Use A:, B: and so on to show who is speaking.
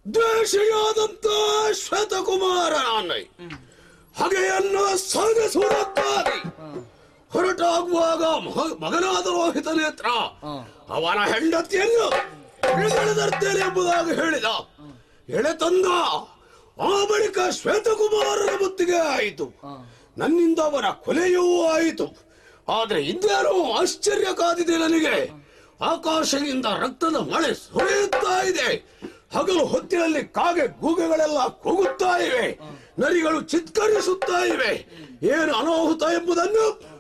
A: ದ್ವೇಷಿಯಾದಂತ ಶ್ವೇತಕುಮಾರ ನಾನೈ ಹಗೆಯನ್ನು ಸಾಗಿಸುವುದಕ್ಕಾಗಿ ಹೊರಟಾಗುವಾಗ ಮಗ- ಮಗನಾದ ರೋಹಿತ ನೇತ್ರ ಅವನ ಹೆಂಡತಿಯನ್ನು ಇಳಿದರ್ತೇನೆ ಎಂಬುದಾಗಿ ಹೇಳಿದ ಎಳೆ ತಂದ ಆ ಬಳಿಕ ಶ್ವೇತಕುಮಾರನ ಮುತ್ತಿಗೆ ಆಯಿತು ನನ್ನಿಂದ ಅವನ ಕೊಲೆಯೂ ಆಯಿತು ಆದ್ರೆ ಇದ್ದೇನೋ ಆಶ್ಚರ್ಯ ಕಾದಿದೆ ನನಗೆ ಆಕಾಶದಿಂದ ರಕ್ತದ ಮಳೆ ಸುರಿಯುತ್ತಾ ಇದೆ ಹಗಲು ಹೊತ್ತಿನಲ್ಲಿ ಕಾಗೆ ಗೂಗೆಗಳೆಲ್ಲ ಕೂಗುತ್ತಾ ಇವೆ ನರಿಗಳು ಚಿತ್ಕರಿಸುತ್ತಾ ಇವೆ ಏನು ಅನಾಹುತ ಎಂಬುದನ್ನು